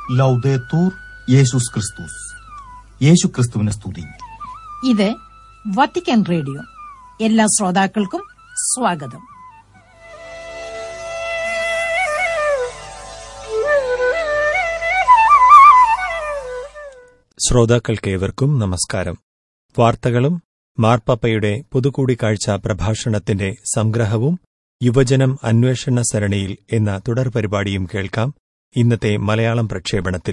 ലൗദേത്തൂർ യേശുസ് ക്രിസ്തുസ് യേശു ക്രിസ്തുവിനെ സ്തുതി ഇത് വത്തിക്കാൻ റേഡിയോ എല്ലാ ശ്രോതാക്കൾക്കും സ്വാഗതം ശ്രോതാക്കൾക്കേവർക്കും നമസ്കാരം വാർത്തകളും മാർപ്പാപ്പയുടെ പുതുകൂടിക്കാഴ്ച പ്രഭാഷണത്തിന്റെ സംഗ്രഹവും യുവജനം അന്വേഷണ സരണിയിൽ എന്ന തുടർ പരിപാടിയും കേൾക്കാം ഇന്നത്തെ മലയാളം പ്രക്ഷേപണത്തിൽ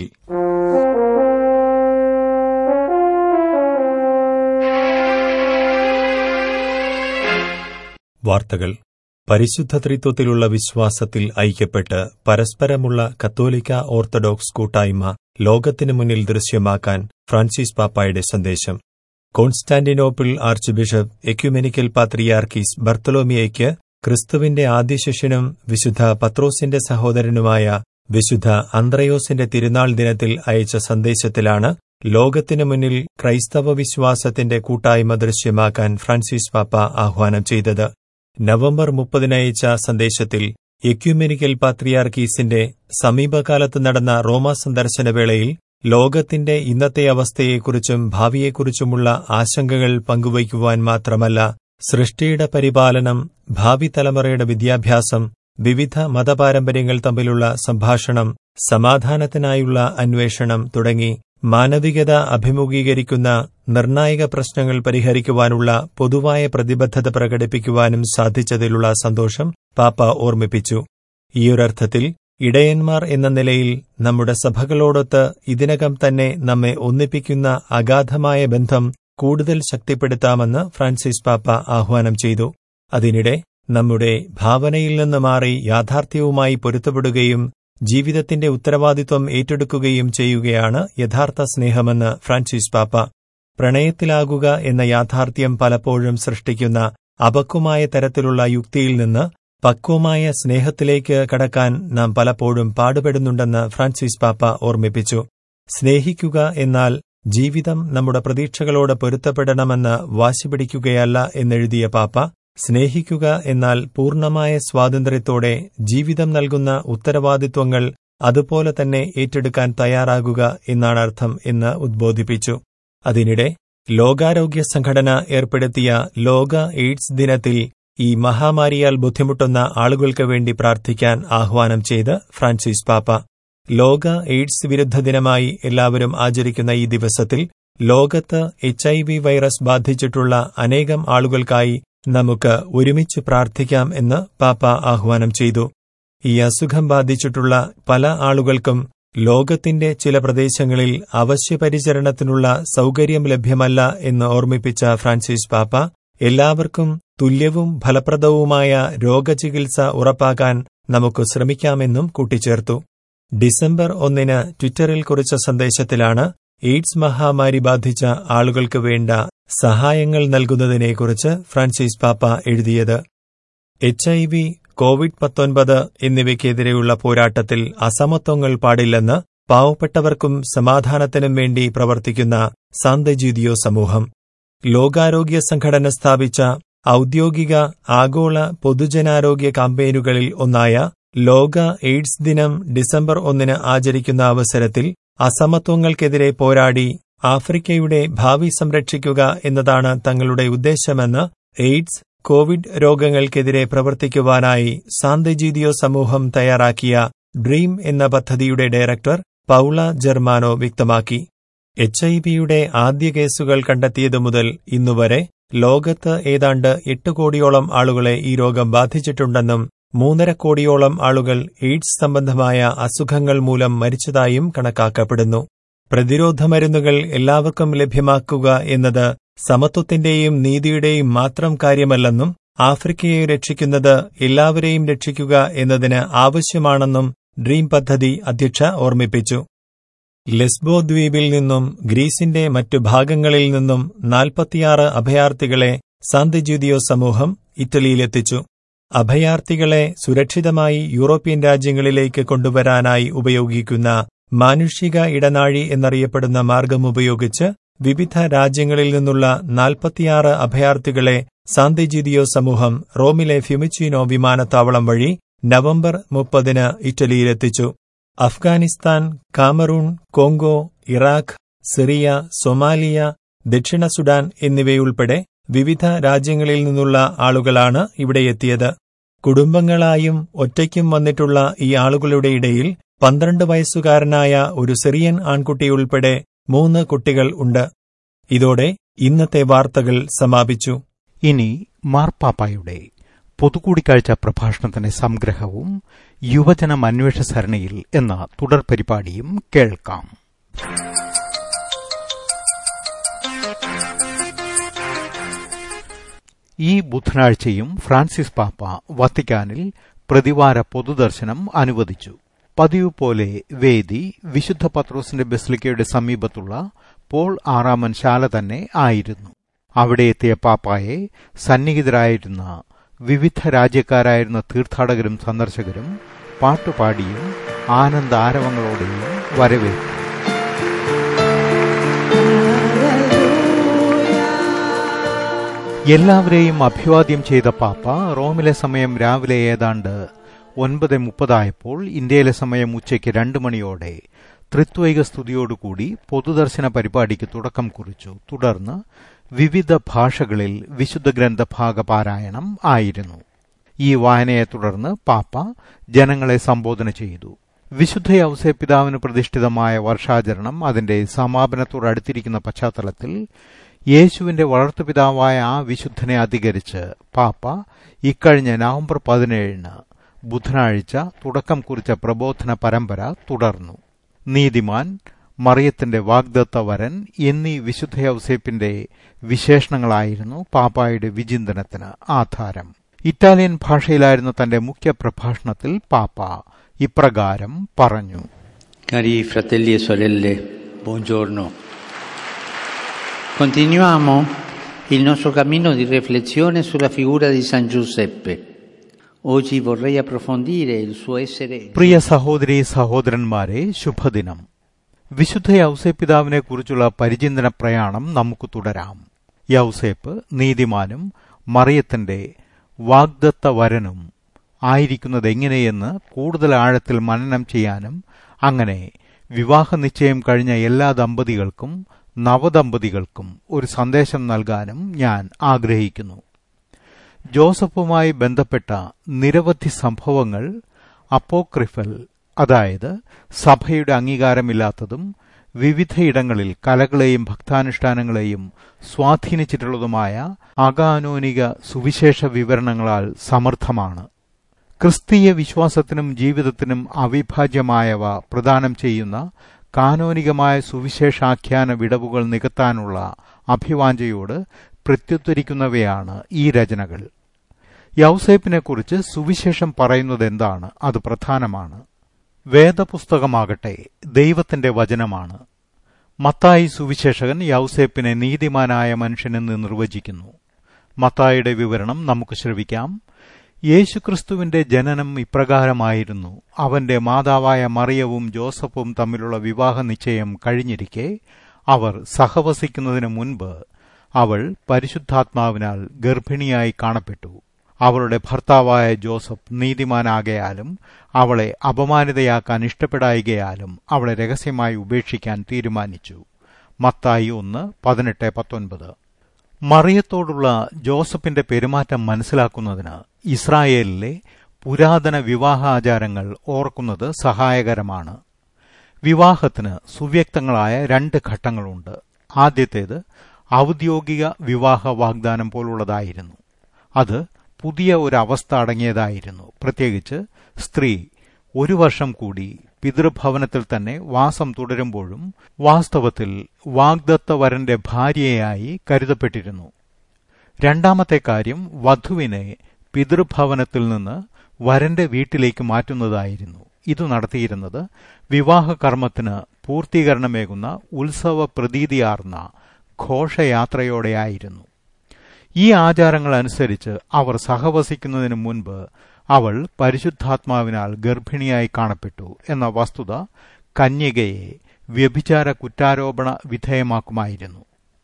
വാർത്തകൾ പരിശുദ്ധ ത്രിത്വത്തിലുള്ള വിശ്വാസത്തിൽ ഐക്യപ്പെട്ട് പരസ്പരമുള്ള കത്തോലിക്ക ഓർത്തഡോക്സ് കൂട്ടായ്മ ലോകത്തിനു മുന്നിൽ ദൃശ്യമാക്കാൻ ഫ്രാൻസിസ് പാപ്പായുടെ സന്ദേശം കോൺസ്റ്റാന്റിനോപ്പിൾ ആർച്ച് ബിഷപ്പ് എക്യുമെനിക്കൽ പാത്രിയാർക്കീസ് ബർത്തലോമിയയ്ക്ക് ക്രിസ്തുവിന്റെ ആദ്യ ശിഷ്യനും വിശുദ്ധ പത്രോസിന്റെ സഹോദരനുമായ വിശുദ്ധ അന്ത്രയോസിന്റെ തിരുനാൾ ദിനത്തിൽ അയച്ച സന്ദേശത്തിലാണ് ലോകത്തിനു മുന്നിൽ ക്രൈസ്തവ വിശ്വാസത്തിന്റെ കൂട്ടായ്മ ദൃശ്യമാക്കാൻ ഫ്രാൻസിസ് പാപ്പ ആഹ്വാനം ചെയ്തത് നവംബർ മുപ്പതിനയച്ച സന്ദേശത്തിൽ എക്യുമെനിക്കൽ പാത്രിയാർക്കീസിന്റെ സമീപകാലത്ത് നടന്ന റോമ സന്ദർശനവേളയിൽ ലോകത്തിന്റെ ഇന്നത്തെ അവസ്ഥയെക്കുറിച്ചും ഭാവിയെക്കുറിച്ചുമുള്ള ആശങ്കകൾ പങ്കുവയ്ക്കുവാൻ മാത്രമല്ല സൃഷ്ടിയുടെ പരിപാലനം ഭാവി തലമുറയുടെ വിദ്യാഭ്യാസം വിവിധ മതപാരമ്പര്യങ്ങൾ തമ്മിലുള്ള സംഭാഷണം സമാധാനത്തിനായുള്ള അന്വേഷണം തുടങ്ങി മാനവികത അഭിമുഖീകരിക്കുന്ന നിർണായക പ്രശ്നങ്ങൾ പരിഹരിക്കുവാനുള്ള പൊതുവായ പ്രതിബദ്ധത പ്രകടിപ്പിക്കുവാനും സാധിച്ചതിലുള്ള സന്തോഷം പാപ്പ ഓർമ്മിപ്പിച്ചു ഈയൊരർത്ഥത്തിൽ ഇടയന്മാർ എന്ന നിലയിൽ നമ്മുടെ സഭകളോടൊത്ത് ഇതിനകം തന്നെ നമ്മെ ഒന്നിപ്പിക്കുന്ന അഗാധമായ ബന്ധം കൂടുതൽ ശക്തിപ്പെടുത്താമെന്ന് ഫ്രാൻസിസ് പാപ്പ ആഹ്വാനം ചെയ്തു അതിനിടെ നമ്മുടെ ഭാവനയിൽ നിന്ന് മാറി യാഥാർത്ഥ്യവുമായി പൊരുത്തപ്പെടുകയും ജീവിതത്തിന്റെ ഉത്തരവാദിത്വം ഏറ്റെടുക്കുകയും ചെയ്യുകയാണ് യഥാർത്ഥ സ്നേഹമെന്ന് ഫ്രാൻസിസ് പാപ്പ പ്രണയത്തിലാകുക എന്ന യാഥാർത്ഥ്യം പലപ്പോഴും സൃഷ്ടിക്കുന്ന അപക്വമായ തരത്തിലുള്ള യുക്തിയിൽ നിന്ന് പക്വമായ സ്നേഹത്തിലേക്ക് കടക്കാൻ നാം പലപ്പോഴും പാടുപെടുന്നുണ്ടെന്ന് ഫ്രാൻസിസ് പാപ്പ ഓർമ്മിപ്പിച്ചു സ്നേഹിക്കുക എന്നാൽ ജീവിതം നമ്മുടെ പ്രതീക്ഷകളോട് പൊരുത്തപ്പെടണമെന്ന് വാശിപിടിക്കുകയല്ല എന്നെഴുതിയ പാപ്പ സ്നേഹിക്കുക എന്നാൽ പൂർണ്ണമായ സ്വാതന്ത്ര്യത്തോടെ ജീവിതം നൽകുന്ന ഉത്തരവാദിത്വങ്ങൾ അതുപോലെ തന്നെ ഏറ്റെടുക്കാൻ തയ്യാറാകുക എന്നാണ് അർത്ഥം എന്ന് ഉദ്ബോധിപ്പിച്ചു അതിനിടെ ലോകാരോഗ്യ സംഘടന ഏർപ്പെടുത്തിയ ലോക എയ്ഡ്സ് ദിനത്തിൽ ഈ മഹാമാരിയാൽ ബുദ്ധിമുട്ടുന്ന ആളുകൾക്ക് വേണ്ടി പ്രാർത്ഥിക്കാൻ ആഹ്വാനം ചെയ്ത് ഫ്രാൻസിസ് പാപ്പ ലോക എയ്ഡ്സ് വിരുദ്ധ ദിനമായി എല്ലാവരും ആചരിക്കുന്ന ഈ ദിവസത്തിൽ ലോകത്ത് എച്ച് ഐ വി വൈറസ് ബാധിച്ചിട്ടുള്ള അനേകം ആളുകൾക്കായി നമുക്ക് ഒരുമിച്ച് പ്രാർത്ഥിക്കാം എന്ന് പാപ്പ ആഹ്വാനം ചെയ്തു ഈ അസുഖം ബാധിച്ചിട്ടുള്ള പല ആളുകൾക്കും ലോകത്തിന്റെ ചില പ്രദേശങ്ങളിൽ അവശ്യപരിചരണത്തിനുള്ള സൗകര്യം ലഭ്യമല്ല എന്ന് ഓർമ്മിപ്പിച്ച ഫ്രാൻസിസ് പാപ്പ എല്ലാവർക്കും തുല്യവും ഫലപ്രദവുമായ രോഗചികിത്സ ഉറപ്പാക്കാൻ നമുക്ക് ശ്രമിക്കാമെന്നും കൂട്ടിച്ചേർത്തു ഡിസംബർ ഒന്നിന് ട്വിറ്ററിൽ കുറിച്ച സന്ദേശത്തിലാണ് എയ്ഡ്സ് മഹാമാരി ബാധിച്ച ആളുകൾക്ക് വേണ്ട സഹായങ്ങൾ നൽകുന്നതിനെക്കുറിച്ച് ഫ്രാൻസിസ് പാപ്പ എഴുതിയത് എച്ച് ഐ വി കോവിഡ് പത്തൊൻപത് എന്നിവയ്ക്കെതിരെയുള്ള പോരാട്ടത്തിൽ അസമത്വങ്ങൾ പാടില്ലെന്ന് പാവപ്പെട്ടവർക്കും സമാധാനത്തിനും വേണ്ടി പ്രവർത്തിക്കുന്ന സാന്തജീതിയോ സമൂഹം ലോകാരോഗ്യ സംഘടന സ്ഥാപിച്ച ഔദ്യോഗിക ആഗോള പൊതുജനാരോഗ്യ കാമ്പയിനുകളിൽ ഒന്നായ ലോക എയ്ഡ്സ് ദിനം ഡിസംബർ ഒന്നിന് ആചരിക്കുന്ന അവസരത്തിൽ അസമത്വങ്ങൾക്കെതിരെ പോരാടി ആഫ്രിക്കയുടെ ഭാവി സംരക്ഷിക്കുക എന്നതാണ് തങ്ങളുടെ ഉദ്ദേശമെന്ന് എയ്ഡ്സ് കോവിഡ് രോഗങ്ങൾക്കെതിരെ പ്രവർത്തിക്കുവാനായി സാന്തജീതിയോ സമൂഹം തയ്യാറാക്കിയ ഡ്രീം എന്ന പദ്ധതിയുടെ ഡയറക്ടർ പൌള ജെർമാനോ വ്യക്തമാക്കി എച്ച് ഐ വിയുടെ ആദ്യ കേസുകൾ കണ്ടെത്തിയതു മുതൽ ഇന്നുവരെ ലോകത്ത് ഏതാണ്ട് എട്ട് കോടിയോളം ആളുകളെ ഈ രോഗം ബാധിച്ചിട്ടുണ്ടെന്നും മൂന്നര കോടിയോളം ആളുകൾ എയ്ഡ്സ് സംബന്ധമായ അസുഖങ്ങൾ മൂലം മരിച്ചതായും കണക്കാക്കപ്പെടുന്നു പ്രതിരോധ മരുന്നുകൾ എല്ലാവർക്കും ലഭ്യമാക്കുക എന്നത് സമത്വത്തിന്റെയും നീതിയുടെയും മാത്രം കാര്യമല്ലെന്നും ആഫ്രിക്കയെ രക്ഷിക്കുന്നത് എല്ലാവരെയും രക്ഷിക്കുക എന്നതിന് ആവശ്യമാണെന്നും ഡ്രീം പദ്ധതി അധ്യക്ഷ ഓർമ്മിപ്പിച്ചു ലെസ്ബോ ദ്വീപിൽ നിന്നും ഗ്രീസിന്റെ മറ്റു ഭാഗങ്ങളിൽ നിന്നും നാൽപ്പത്തിയാറ് അഭയാർത്ഥികളെ സാന്തിജ്യൂതിയോ സമൂഹം ഇറ്റലിയിലെത്തിച്ചു അഭയാർത്ഥികളെ സുരക്ഷിതമായി യൂറോപ്യൻ രാജ്യങ്ങളിലേക്ക് കൊണ്ടുവരാനായി ഉപയോഗിക്കുന്ന മാനുഷിക ഇടനാഴി എന്നറിയപ്പെടുന്ന മാർഗം ഉപയോഗിച്ച് വിവിധ രാജ്യങ്ങളിൽ നിന്നുള്ള നാൽപ്പത്തിയാറ് അഭയാർത്ഥികളെ സാന്തിജിതിയോ സമൂഹം റോമിലെ ഫ്യുമിച്ചിനോ വിമാനത്താവളം വഴി നവംബർ മുപ്പതിന് ഇറ്റലിയിലെത്തിച്ചു Afghanistan Cameroon Congo Iraq Syria Somalia ദക്ഷിണ സുഡാൻ എന്നിവയുൾപ്പെടെ വിവിധ രാജ്യങ്ങളിൽ നിന്നുള്ള ആളുകളാണ് ഇവിടെ എത്തിയത് കുടുംബങ്ങളായും ഒറ്റയ്ക്കും വന്നിട്ടുള്ള ഈ ആളുകളുടെ ഇടയിൽ പന്ത്രണ്ട് വയസ്സുകാരനായ ഒരു സിറിയൻ ആൺകുട്ടിയുൾപ്പെടെ മൂന്ന് കുട്ടികൾ ഉണ്ട് ഇതോടെ ഇന്നത്തെ വാർത്തകൾ സമാപിച്ചു ഇനി മാർപ്പാപ്പായുടെ പൊതുകൂടിക്കാഴ്ച പ്രഭാഷണത്തിന്റെ സംഗ്രഹവും യുവജനം അന്വേഷ സരണിയിൽ എന്ന തുടർ പരിപാടിയും കേൾക്കാം ഈ ബുധനാഴ്ചയും ഫ്രാൻസിസ് പാപ്പ വത്തിക്കാനിൽ പ്രതിവാര പൊതുദർശനം അനുവദിച്ചു പതിവ് പോലെ വേദി വിശുദ്ധ പത്രോസിന്റെ ബസിലിക്കയുടെ സമീപത്തുള്ള പോൾ ആറാമൻ ശാല തന്നെ ആയിരുന്നു അവിടെ എത്തിയ പാപ്പായെ സന്നിഹിതരായിരുന്ന വിവിധ രാജ്യക്കാരായിരുന്ന തീർത്ഥാടകരും സന്ദർശകരും പാട്ടുപാടിയും ആനന്ദാരവങ്ങളോടെയും വരവേറ്റു എല്ലാവരെയും അഭിവാദ്യം ചെയ്ത പാപ്പ റോമിലെ സമയം രാവിലെ ഏതാണ്ട് ഒൻപത് മുപ്പതായപ്പോൾ ഇന്ത്യയിലെ സമയം ഉച്ചയ്ക്ക് രണ്ട് മണിയോടെ ത്രിത്വൈക സ്തുതിയോടുകൂടി പൊതുദർശന പരിപാടിക്ക് തുടക്കം കുറിച്ചു തുടർന്ന് വിവിധ ഭാഷകളിൽ വിശുദ്ധ ഗ്രന്ഥഭാഗ പാരായണം ആയിരുന്നു ഈ വായനയെ തുടർന്ന് പാപ്പ ജനങ്ങളെ സംബോധന ചെയ്തു വിശുദ്ധ ഔസേപിതാവിന് പ്രതിഷ്ഠിതമായ വർഷാചരണം അതിന്റെ സമാപനത്തോടടുത്തിരിക്കുന്ന പശ്ചാത്തലത്തിൽ യേശുവിന്റെ വളർത്തുപിതാവായ ആ വിശുദ്ധനെ അധികരിച്ച് പാപ്പ ഇക്കഴിഞ്ഞ നവംബർ പതിനേഴിന് ബുധനാഴ്ച തുടക്കം കുറിച്ച പ്രബോധന പരമ്പര തുടർന്നു നീതിമാൻ മറിയത്തിന്റെ വാഗ്ദത്ത വരൻ എന്നീ വിശുദ്ധ ഔസേപ്പിന്റെ വിശേഷണങ്ങളായിരുന്നു പാപ്പായുടെ വിചിന്തനത്തിന് ആധാരം ഇറ്റാലിയൻ ഭാഷയിലായിരുന്ന തന്റെ മുഖ്യ പ്രഭാഷണത്തിൽ പാപ്പ ഇപ്രകാരം പറഞ്ഞു Cari fratelli e sorelle, buongiorno. Continuiamo il nostro cammino di riflessione sulla figura di San Giuseppe. Oggi vorrei approfondire il suo essere പ്രിയ സഹോദരി സഹോദരന്മാരെ ശുഭദിനം വിശുദ്ധ യൗസേപ്പിതാവിനെ കുറിച്ചുള്ള പരിചിന്തന പ്രയാണം നമുക്ക് തുടരാം യൗസേപ്പ് നീതിമാനും മറിയത്തിന്റെ വാഗ്ദത്ത വരനും ആയിരിക്കുന്നത് എങ്ങനെയെന്ന് കൂടുതൽ ആഴത്തിൽ മനനം ചെയ്യാനും അങ്ങനെ വിവാഹ നിശ്ചയം കഴിഞ്ഞ എല്ലാ ദമ്പതികൾക്കും നവദമ്പതികൾക്കും ഒരു സന്ദേശം നൽകാനും ഞാൻ ആഗ്രഹിക്കുന്നു ജോസഫുമായി ബന്ധപ്പെട്ട നിരവധി സംഭവങ്ങൾ അപ്പോക്രിഫൽ അതായത് സഭയുടെ അംഗീകാരമില്ലാത്തതും വിവിധയിടങ്ങളിൽ കലകളെയും ഭക്താനുഷ്ഠാനങ്ങളെയും സ്വാധീനിച്ചിട്ടുള്ളതുമായ അകാനോനിക സുവിശേഷ വിവരണങ്ങളാൽ സമർത്ഥമാണ് ക്രിസ്തീയ വിശ്വാസത്തിനും ജീവിതത്തിനും അവിഭാജ്യമായവ പ്രദാനം ചെയ്യുന്ന കാനോനികമായ സുവിശേഷാഖ്യാന വിടവുകൾ നികത്താനുള്ള അഭിവാഞ്ചയോട് പ്രത്യുത്തരിക്കുന്നവയാണ് ഈ രചനകൾ യൗസേപ്പിനെക്കുറിച്ച് സുവിശേഷം പറയുന്നത് എന്താണ് അത് പ്രധാനമാണ് വേദപുസ്തകമാകട്ടെ ദൈവത്തിന്റെ വചനമാണ് മത്തായി സുവിശേഷകൻ യൗസേപ്പിനെ നീതിമാനായ മനുഷ്യനെന്ന് നിർവചിക്കുന്നു മത്തായിയുടെ വിവരണം നമുക്ക് ശ്രവിക്കാം യേശുക്രിസ്തുവിന്റെ ജനനം ഇപ്രകാരമായിരുന്നു അവന്റെ മാതാവായ മറിയവും ജോസഫും തമ്മിലുള്ള വിവാഹ നിശ്ചയം കഴിഞ്ഞിരിക്കെ അവർ സഹവസിക്കുന്നതിന് മുൻപ് അവൾ പരിശുദ്ധാത്മാവിനാൽ ഗർഭിണിയായി കാണപ്പെട്ടു അവളുടെ ഭർത്താവായ ജോസഫ് നീതിമാനാകയാലും അവളെ അപമാനിതയാക്കാൻ ഇഷ്ടപ്പെടായികയാലും അവളെ രഹസ്യമായി ഉപേക്ഷിക്കാൻ തീരുമാനിച്ചു മത്തായി ഒന്ന് പതിനെട്ട് പത്തൊൻപത് മറിയത്തോടുള്ള ജോസഫിന്റെ പെരുമാറ്റം മനസ്സിലാക്കുന്നതിന് ഇസ്രായേലിലെ പുരാതന വിവാഹാചാരങ്ങൾ ഓർക്കുന്നത് സഹായകരമാണ് വിവാഹത്തിന് സുവ്യക്തങ്ങളായ രണ്ട് ഘട്ടങ്ങളുണ്ട് ആദ്യത്തേത് ഔദ്യോഗിക വിവാഹ വാഗ്ദാനം പോലുള്ളതായിരുന്നു അത് പുതിയ ഒരു അവസ്ഥ അടങ്ങിയതായിരുന്നു പ്രത്യേകിച്ച് സ്ത്രീ ഒരു വർഷം കൂടി പിതൃഭവനത്തിൽ തന്നെ വാസം തുടരുമ്പോഴും വാസ്തവത്തിൽ വാഗ്ദത്ത വരന്റെ ഭാര്യയായി കരുതപ്പെട്ടിരുന്നു രണ്ടാമത്തെ കാര്യം വധുവിനെ പിതൃഭവനത്തിൽ നിന്ന് വരന്റെ വീട്ടിലേക്ക് മാറ്റുന്നതായിരുന്നു ഇത് നടത്തിയിരുന്നത് വിവാഹകർമ്മത്തിന് പൂർത്തീകരണമേകുന്ന ഉത്സവ പ്രതീതിയാർന്ന ഘോഷയാത്രയോടെയായിരുന്നു ഈ ആചാരങ്ങൾ അനുസരിച്ച് അവർ സഹവസിക്കുന്നതിന് മുൻപ് അവൾ പരിശുദ്ധാത്മാവിനാൽ ഗർഭിണിയായി കാണപ്പെട്ടു എന്ന വസ്തുത കന്യകയെ വ്യഭിചാര കുറ്റാരോപണ വിധേയമാക്കുമായിരുന്നു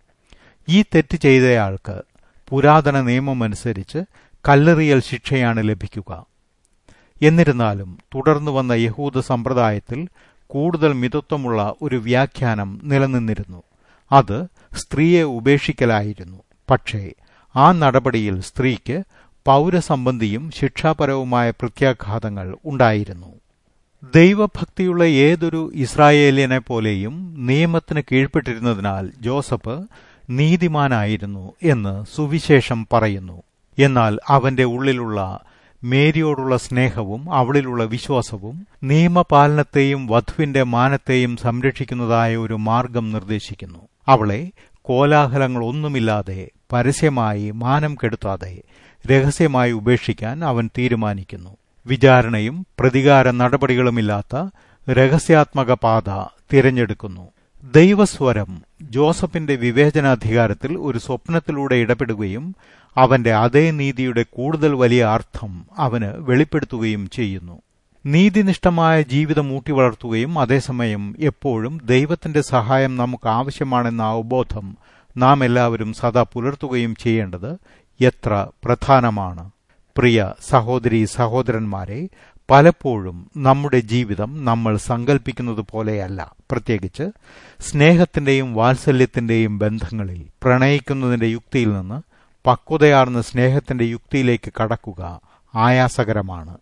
ഈ തെറ്റ് ചെയ്തയാൾക്ക് പുരാതന നിയമമനുസരിച്ച് കല്ലെറിയൽ ശിക്ഷയാണ് ലഭിക്കുക എന്നിരുന്നാലും തുടർന്നു വന്ന യഹൂദ സമ്പ്രദായത്തിൽ കൂടുതൽ മിതത്വമുള്ള ഒരു വ്യാഖ്യാനം നിലനിന്നിരുന്നു അത് സ്ത്രീയെ ഉപേക്ഷിക്കലായിരുന്നു പക്ഷേ ആ നടപടിയിൽ സ്ത്രീക്ക് പൗരസംബന്ധിയും ശിക്ഷാപരവുമായ പ്രത്യാഘാതങ്ങൾ ഉണ്ടായിരുന്നു ദൈവഭക്തിയുള്ള ഏതൊരു ഇസ്രായേലിയനെ പോലെയും നിയമത്തിന് കീഴ്പ്പെട്ടിരുന്നതിനാൽ ജോസഫ് നീതിമാനായിരുന്നു എന്ന് സുവിശേഷം പറയുന്നു എന്നാൽ അവന്റെ ഉള്ളിലുള്ള മേരിയോടുള്ള സ്നേഹവും അവളിലുള്ള വിശ്വാസവും നിയമപാലനത്തെയും വധുവിന്റെ മാനത്തെയും സംരക്ഷിക്കുന്നതായ ഒരു മാർഗം നിർദ്ദേശിക്കുന്നു അവളെ കോലാഹലങ്ങളൊന്നുമില്ലാതെ പരസ്യമായി മാനം കെടുത്താതെ രഹസ്യമായി ഉപേക്ഷിക്കാൻ അവൻ തീരുമാനിക്കുന്നു വിചാരണയും പ്രതികാര നടപടികളുമില്ലാത്ത രഹസ്യാത്മക പാത തിരഞ്ഞെടുക്കുന്നു ദൈവസ്വരം ജോസഫിന്റെ വിവേചനാധികാരത്തിൽ ഒരു സ്വപ്നത്തിലൂടെ ഇടപെടുകയും അവന്റെ അതേ നീതിയുടെ കൂടുതൽ വലിയ അർത്ഥം അവന് വെളിപ്പെടുത്തുകയും ചെയ്യുന്നു നീതിനിഷ്ഠമായ ജീവിതം ഊട്ടി വളർത്തുകയും അതേസമയം എപ്പോഴും ദൈവത്തിന്റെ സഹായം നമുക്ക് ആവശ്യമാണെന്ന അവബോധം നാം എല്ലാവരും സദാ പുലർത്തുകയും ചെയ്യേണ്ടത് എത്ര പ്രധാനമാണ് പ്രിയ സഹോദരി സഹോദരന്മാരെ പലപ്പോഴും നമ്മുടെ ജീവിതം നമ്മൾ സങ്കല്പിക്കുന്നത് പോലെയല്ല പ്രത്യേകിച്ച് സ്നേഹത്തിന്റെയും വാത്സല്യത്തിന്റെയും ബന്ധങ്ങളിൽ പ്രണയിക്കുന്നതിന്റെ യുക്തിയിൽ നിന്ന് പക്വതയാർന്ന സ്നേഹത്തിന്റെ യുക്തിയിലേക്ക് കടക്കുക ആയാസകരമാണ്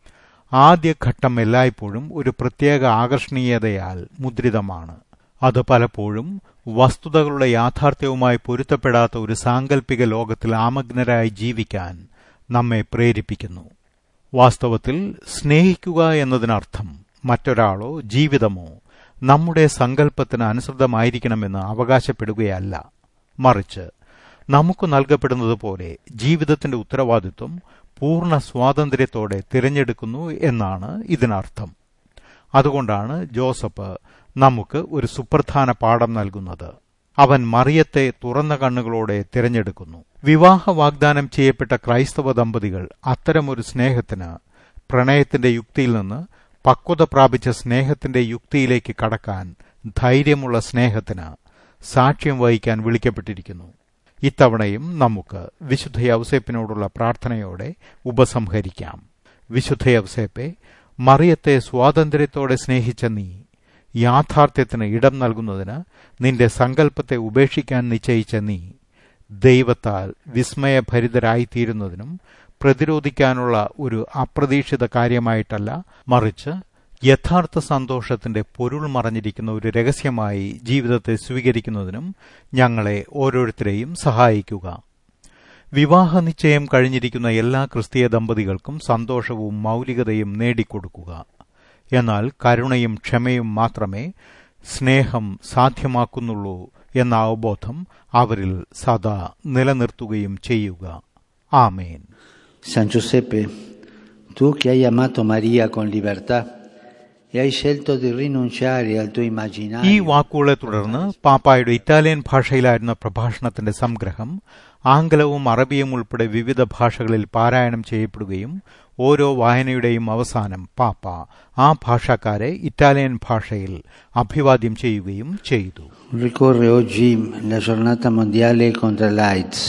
ആദ്യഘട്ടം എല്ലായ്പ്പോഴും ഒരു പ്രത്യേക ആകർഷണീയതയാൽ മുദ്രിതമാണ് അത് പലപ്പോഴും വസ്തുതകളുടെ യാഥാർത്ഥ്യവുമായി പൊരുത്തപ്പെടാത്ത ഒരു സാങ്കല്പിക ലോകത്തിൽ ആമഗ്നരായി ജീവിക്കാൻ നമ്മെ പ്രേരിപ്പിക്കുന്നു വാസ്തവത്തിൽ സ്നേഹിക്കുക എന്നതിനർത്ഥം മറ്റൊരാളോ ജീവിതമോ നമ്മുടെ സങ്കല്പത്തിന് അനുസൃതമായിരിക്കണമെന്ന് അവകാശപ്പെടുകയല്ല മറിച്ച് നമുക്ക് നൽകപ്പെടുന്നത് പോലെ ജീവിതത്തിന്റെ ഉത്തരവാദിത്വം പൂർണ്ണ സ്വാതന്ത്ര്യത്തോടെ തിരഞ്ഞെടുക്കുന്നു എന്നാണ് ഇതിനർത്ഥം അതുകൊണ്ടാണ് ജോസഫ് നമുക്ക് ഒരു സുപ്രധാന പാഠം നൽകുന്നത് അവൻ മറിയത്തെ തുറന്ന കണ്ണുകളോടെ തിരഞ്ഞെടുക്കുന്നു വിവാഹ വാഗ്ദാനം ചെയ്യപ്പെട്ട ക്രൈസ്തവ ദമ്പതികൾ അത്തരമൊരു സ്നേഹത്തിന് പ്രണയത്തിന്റെ യുക്തിയിൽ നിന്ന് പക്വത പ്രാപിച്ച സ്നേഹത്തിന്റെ യുക്തിയിലേക്ക് കടക്കാൻ ധൈര്യമുള്ള സ്നേഹത്തിന് സാക്ഷ്യം വഹിക്കാൻ വിളിക്കപ്പെട്ടിരിക്കുന്നു ഇത്തവണയും നമുക്ക് വിശുദ്ധ യൗസേപ്പിനോടുള്ള പ്രാർത്ഥനയോടെ ഉപസംഹരിക്കാം വിശുദ്ധ യൗസേപ്പെ മറിയത്തെ സ്വാതന്ത്ര്യത്തോടെ സ്നേഹിച്ച നീ യാഥാർത്ഥ്യത്തിന് ഇടം നൽകുന്നതിന് നിന്റെ സങ്കല്പത്തെ ഉപേക്ഷിക്കാൻ നിശ്ചയിച്ച നീ ദൈവത്താൽ വിസ്മയഭരിതരായിത്തീരുന്നതിനും പ്രതിരോധിക്കാനുള്ള ഒരു അപ്രതീക്ഷിത കാര്യമായിട്ടല്ല മറിച്ച് യഥാർത്ഥ സന്തോഷത്തിന്റെ പൊരുൾ മറഞ്ഞിരിക്കുന്ന ഒരു രഹസ്യമായി ജീവിതത്തെ സ്വീകരിക്കുന്നതിനും ഞങ്ങളെ ഓരോരുത്തരെയും സഹായിക്കുക വിവാഹ നിശ്ചയം കഴിഞ്ഞിരിക്കുന്ന എല്ലാ ക്രിസ്തീയ ദമ്പതികൾക്കും സന്തോഷവും മൗലികതയും നേടിക്കൊടുക്കുക എന്നാൽ കരുണയും ക്ഷമയും മാത്രമേ സ്നേഹം സാധ്യമാക്കുന്നുള്ളൂ എന്ന അവബോധം അവരിൽ സദാ നിലനിർത്തുകയും ചെയ്യുക ആമേൻ San Giuseppe, tu che hai amato Maria con libertà e hai scelto di rinunciare al tuo ഈ immaginario, വാക്കുകളെ തുടർന്ന് പാപ്പായുടെ ഇറ്റാലിയൻ ഭാഷയിലായിരുന്ന പ്രഭാഷണത്തിന്റെ സംഗ്രഹം ആംഗലവും അറബിയും ഉൾപ്പെടെ വിവിധ ഭാഷകളിൽ പാരായണം ചെയ്യപ്പെടുകയും ഓരോ വായനയുടെയും അവസാനം പാപ്പ ആ ഭാഷക്കാരെ ഇറ്റാലിയൻ ഭാഷയിൽ അഭിവാദ്യം ചെയ്യുകയും ചെയ്തു ricorre oggi la giornata mondiale contro l'AIDS.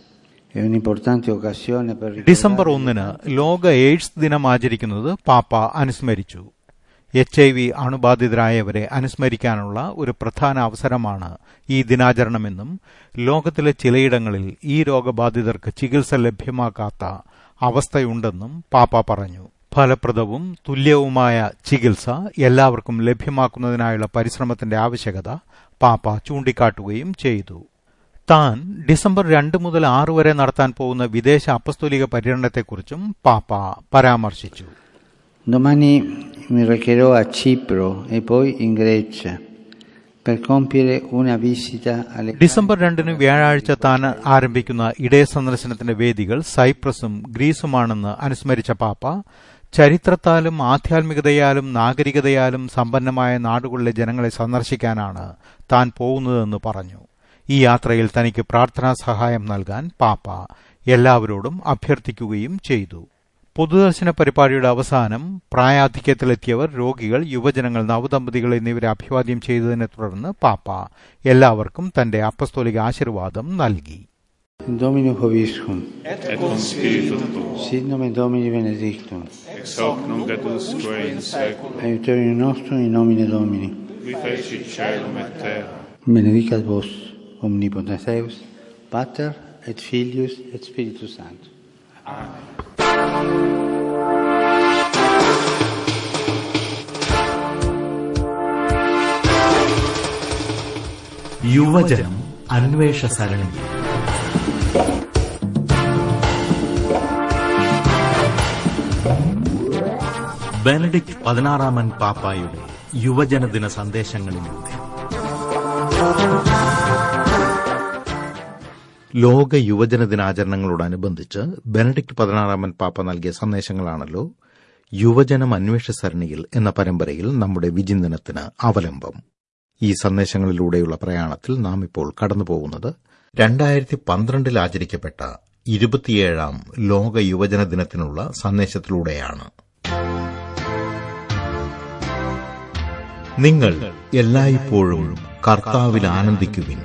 È un'importante occasione per December ricordare ഒന്നിന് ലോക എയ്ഡ്സ് ദിനം ആചരിക്കുന്നത് പാപ്പ അനുസ്മരിച്ചു എച്ച് ഐ വി അണുബാധിതരായവരെ അനുസ്മരിക്കാനുള്ള ഒരു പ്രധാന അവസരമാണ് ഈ ദിനാചരണമെന്നും ലോകത്തിലെ ചിലയിടങ്ങളിൽ ഈ രോഗബാധിതർക്ക് ചികിത്സ ലഭ്യമാക്കാത്ത അവസ്ഥയുണ്ടെന്നും പാപ്പ പറഞ്ഞു ഫലപ്രദവും തുല്യവുമായ ചികിത്സ എല്ലാവർക്കും ലഭ്യമാക്കുന്നതിനായുള്ള പരിശ്രമത്തിന്റെ ആവശ്യകത പാപ്പ ചൂണ്ടിക്കാട്ടുകയും ചെയ്തു താൻ ഡിസംബർ രണ്ട് മുതൽ ആറ് വരെ നടത്താൻ പോകുന്ന വിദേശ അപ്പസ്തോലിക പര്യടനത്തെക്കുറിച്ചും പാപ്പ പരാമർശിച്ചു Domani mi recherò a Cipro e poi in Grecia per compiere una visita alle December രണ്ടിന് വ്യാഴാഴ്ച താൻ ആരംഭിക്കുന്ന ഇടയ സന്ദർശനത്തിന്റെ വേദികൾ സൈപ്രസും ഗ്രീസുമാണെന്ന് അനുസ്മരിച്ച പാപ്പ ചരിത്രത്താലും ആധ്യാത്മികതയാലും നാഗരികതയാലും സമ്പന്നമായ നാടുകളിലെ ജനങ്ങളെ സന്ദർശിക്കാനാണ് താൻ പോകുന്നതെന്ന് പറഞ്ഞു ഈ യാത്രയിൽ തനിക്ക് പ്രാർത്ഥനാ സഹായം നൽകാൻ പാപ്പ എല്ലാവരോടും അഭ്യർത്ഥിക്കുകയും ചെയ്തു പൊതുദർശന പരിപാടിയുടെ അവസാനം പ്രായാധിക്യത്തിലെത്തിയവർ രോഗികൾ യുവജനങ്ങൾ നവദമ്പതികൾ എന്നിവരെ അഭിവാദ്യം ചെയ്തതിനെ തുടർന്ന് പാപ്പ എല്ലാവർക്കും തന്റെ അപ്പസ്തോലിക ആശീർവാദം നൽകി Domino Hoviscum, et cum spiritu tuo, sit nomen Domini benedictum, ex hoc nunc et usque in saeculum, aiuterium nostrum in nomine Domini. qui feci caelum et terra. Benedicat vos, omnipotens Deus, Pater et Filius et Spiritus Sanctus. യുവജനം അന്വേഷ സരണി Benedict പതിനാറാമൻ പാപ്പായുടെ യുവജനദിന സന്ദേശങ്ങളിലൂടെ ലോക യുവജന ദിനാചരണങ്ങളോടനുബന്ധിച്ച് Benedict പതിനാറാമൻ പാപ്പ നൽകിയ സന്ദേശങ്ങളാണല്ലോ യുവജനം അന്വേഷ സരണിയിൽ എന്ന പരമ്പരയിൽ നമ്മുടെ വിചിന്തനത്തിന് അവലംബം ഈ സന്ദേശങ്ങളിലൂടെയുള്ള പ്രയാണത്തിൽ നാം ഇപ്പോൾ കടന്നുപോകുന്നത് രണ്ടായിരത്തി പന്ത്രണ്ടിൽ ആചരിക്കപ്പെട്ട ഇരുപത്തിയേഴാം ലോക യുവജന ദിനത്തിനുള്ള സന്ദേശത്തിലൂടെയാണ് നിങ്ങൾ എല്ലായ്പ്പോഴും കർത്താവിൽ ആനന്ദിക്കുവിൻ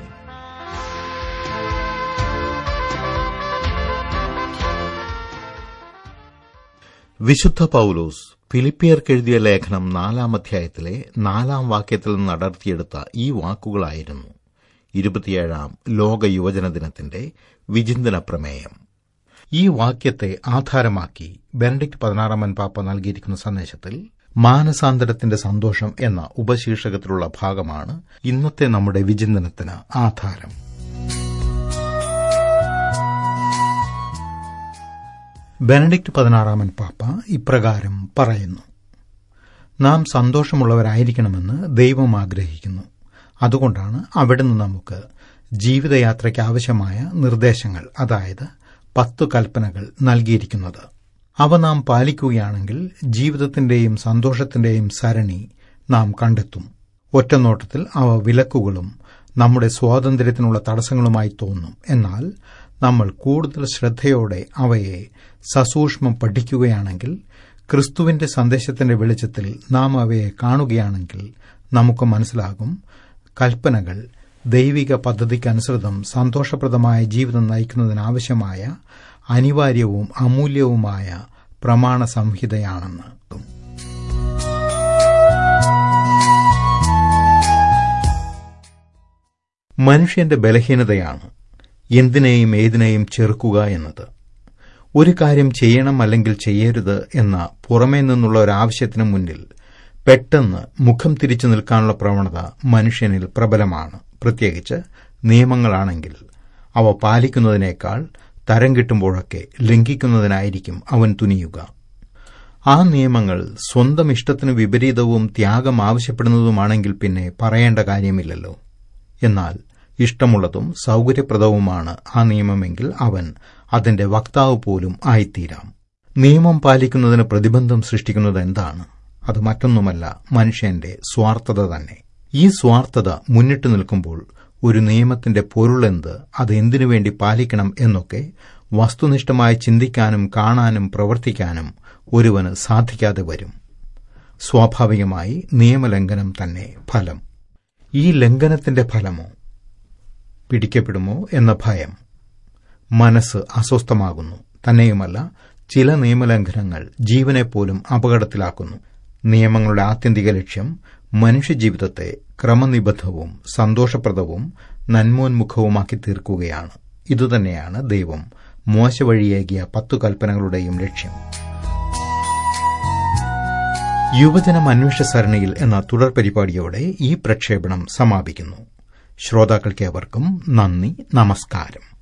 വിശുദ്ധ പൗലോസ് ഫിലിപ്പിയർക്കെഴുതിയ ലേഖനം നാലാം അധ്യായത്തിലെ നാലാം വാക്യത്തിൽ നിന്ന് അടർത്തിയെടുത്ത ഈ വാക്കുകളായിരുന്നു ഇരുപത്തിയേഴാം ലോക യുവജന ദിനത്തിന്റെ വിചിന്തന പ്രമേയം ഈ വാക്യത്തെ ആധാരമാക്കി ബെനഡിക്ട് പതിനാറാമൻ പാപ്പ നൽകിയിരിക്കുന്ന സന്ദേശത്തിൽ മാനസാന്തരത്തിന്റെ സന്തോഷം എന്ന ഉപശീർഷകത്തിലുള്ള ഭാഗമാണ് ഇന്നത്തെ നമ്മുടെ വിചിന്തനത്തിന് ആധാരം ബെനഡിക്ട് പതിനാറാമൻ പാപ്പ ഇപ്രകാരം പറയുന്നു നാം സന്തോഷമുള്ളവരായിരിക്കണമെന്ന് ദൈവം ആഗ്രഹിക്കുന്നു അതുകൊണ്ടാണ് അവിടുന്ന് നമുക്ക് ജീവിതയാത്രയ്ക്ക് ആവശ്യമായ നിർദ്ദേശങ്ങൾ അതായത് പത്തു കൽപ്പനകൾ നൽകിയിരിക്കുന്നത് അവ നാം പാലിക്കുകയാണെങ്കിൽ ജീവിതത്തിന്റെയും സന്തോഷത്തിന്റെയും സരണി നാം കണ്ടെത്തും ഒറ്റനോട്ടത്തിൽ അവ വിലക്കുകളും നമ്മുടെ സ്വാതന്ത്ര്യത്തിനുള്ള തടസ്സങ്ങളുമായി തോന്നും എന്നാൽ നമ്മൾ കൂടുതൽ ശ്രദ്ധയോടെ അവയെ സസൂക്ഷ്മം പഠിക്കുകയാണെങ്കിൽ ക്രിസ്തുവിന്റെ സന്ദേശത്തിന്റെ വെളിച്ചത്തിൽ നാം അവയെ കാണുകയാണെങ്കിൽ നമുക്ക് മനസ്സിലാകും കൽപ്പനകൾ ദൈവിക പദ്ധതിക്കനുസൃതം സന്തോഷപ്രദമായ ജീവിതം നയിക്കുന്നതിനാവശ്യമായ അനിവാര്യവും അമൂല്യവുമായ പ്രമാണ സംഹിതയാണെന്ന് മനുഷ്യന്റെ ബലഹീനതയാണ് എന്തിനേയും ഏതിനേയും ചെറുക്കുക എന്നത് ഒരു കാര്യം ചെയ്യണം അല്ലെങ്കിൽ ചെയ്യരുത് എന്ന പുറമേ നിന്നുള്ള ഒരു ആവശ്യത്തിനു മുന്നിൽ പെട്ടെന്ന് മുഖം തിരിച്ചു നിൽക്കാനുള്ള പ്രവണത മനുഷ്യനിൽ പ്രബലമാണ് പ്രത്യേകിച്ച് നിയമങ്ങളാണെങ്കിൽ അവ പാലിക്കുന്നതിനേക്കാൾ തരം കിട്ടുമ്പോഴൊക്കെ ലംഘിക്കുന്നതിനായിരിക്കും അവൻ തുനിയുക ആ നിയമങ്ങൾ സ്വന്തം ഇഷ്ടത്തിന് വിപരീതവും ത്യാഗം ആവശ്യപ്പെടുന്നതുമാണെങ്കിൽ പിന്നെ പറയേണ്ട കാര്യമില്ലല്ലോ എന്നാൽ ഇഷ്ടമുള്ളതും സൌകര്യപ്രദവുമാണ് ആ നിയമമെങ്കിൽ അവൻ അതിന്റെ വക്താവ് പോലും ആയിത്തീരാം നിയമം പാലിക്കുന്നതിന് പ്രതിബന്ധം സൃഷ്ടിക്കുന്നത് എന്താണ് അത് മറ്റൊന്നുമല്ല മനുഷ്യന്റെ സ്വാർത്ഥത തന്നെ ഈ സ്വാർത്ഥത മുന്നിട്ട് നിൽക്കുമ്പോൾ ഒരു നിയമത്തിന്റെ പൊരുളെന്ത് അത് എന്തിനു വേണ്ടി പാലിക്കണം എന്നൊക്കെ വസ്തുനിഷ്ഠമായി ചിന്തിക്കാനും കാണാനും പ്രവർത്തിക്കാനും ഒരുവന് സാധിക്കാതെ വരും സ്വാഭാവികമായി നിയമലംഘനം തന്നെ ഫലം ഈ ലംഘനത്തിന്റെ ഫലമോ പിടിക്കപ്പെടുമോ എന്ന ഭയം മനസ്സ് അസ്വസ്ഥമാകുന്നു തന്നെയുമല്ല ചില നിയമലംഘനങ്ങൾ ജീവനെപ്പോലും അപകടത്തിലാക്കുന്നു നിയമങ്ങളുടെ ആത്യന്തിക ലക്ഷ്യം മനുഷ്യജീവിതത്തെ ക്രമനിബദ്ധവും സന്തോഷപ്രദവും നന്മോന്മുഖവുമാക്കി തീർക്കുകയാണ് ഇതുതന്നെയാണ് ദൈവം മോശ വഴിയേകിയ പത്തു കൽപ്പനകളുടെയും ലക്ഷ്യം യുവജനം അന്വേഷ സരണിയിൽ എന്ന തുടർ പരിപാടിയോടെ ഈ പ്രക്ഷേപണം സമാപിക്കുന്നു ശ്രോതാക്കൾക്കേവർക്കും നന്ദി നമസ്കാരം